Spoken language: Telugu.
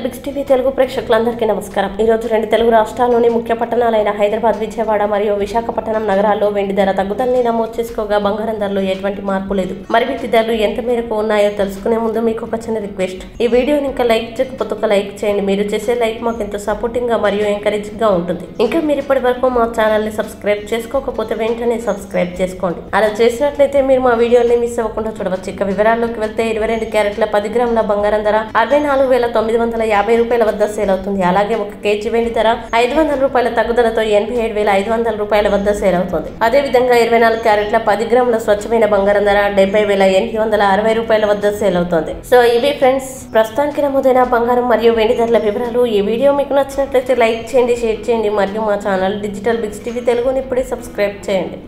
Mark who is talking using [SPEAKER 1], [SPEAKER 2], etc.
[SPEAKER 1] బిగ్స్ టీవీ తెలుగు ప్రేక్షకులందరికీ నమస్కారం ఈ రోజు రెండు తెలుగు రాష్ట్రాల్లోని ముఖ్య పట్టణాలైన హైదరాబాద్ విజయవాడ మరియు విశాఖపట్నం నగరాల్లో వెండి ధర తగ్గుదలని నమోదు చేసుకోగా బంగారం ధరలో ఎటువంటి మార్పు లేదు మరి వీటి ధరలు ఎంత మేరకు ఉన్నాయో తెలుసుకునే ముందు మీకు ఒక చిన్న రిక్వెస్ట్ ఈ వీడియోని ఇంకా లైక్ చేయకపోతే ఒక లైక్ చేయండి మీరు చేసే లైక్ మాకు ఎంతో సపోర్టింగ్ గా మరియు ఎంకరేజింగ్ గా ఉంటుంది ఇంకా మీరు ఇప్పటి వరకు మా ఛానల్ ని సబ్స్క్రైబ్ చేసుకోకపోతే వెంటనే సబ్స్క్రైబ్ చేసుకోండి అలా చేసినట్లయితే మీరు మా వీడియోని మిస్ అవ్వకుండా చూడవచ్చు ఇక వివరాల్లోకి వెళ్తే ఇరవై రెండు క్యారెట్ల పది గ్రాముల బంగారం ధర అరవై నాలుగు వేల తొమ్మిది వందల యాభై రూపాయల వద్ద సేల్ అవుతుంది అలాగే ఒక కేజీ వెండి ధర ఐదు వందల రూపాయల తగ్గుదలతో ఎనభై ఏడు వేల ఐదు వందల రూపాయల వద్ద సేల్ అవుతుంది అదే విధంగా ఇరవై నాలుగు క్యారెట్ల పది గ్రాముల స్వచ్ఛమైన బంగారం ధర డెబ్బై వేల ఎనిమిది వందల అరవై రూపాయల వద్ద సేల్ అవుతుంది సో ఇవి ఫ్రెండ్స్ ప్రస్తుతానికి నమోదైన బంగారం మరియు వెండి ధరల వివరాలు ఈ వీడియో మీకు నచ్చినట్లయితే లైక్ చేయండి షేర్ చేయండి మరియు మా ఛానల్ డిజిటల్ బిగ్స్ టీవీ తెలుగుని ఇప్పుడే సబ్స్క్రైబ్ చేయండి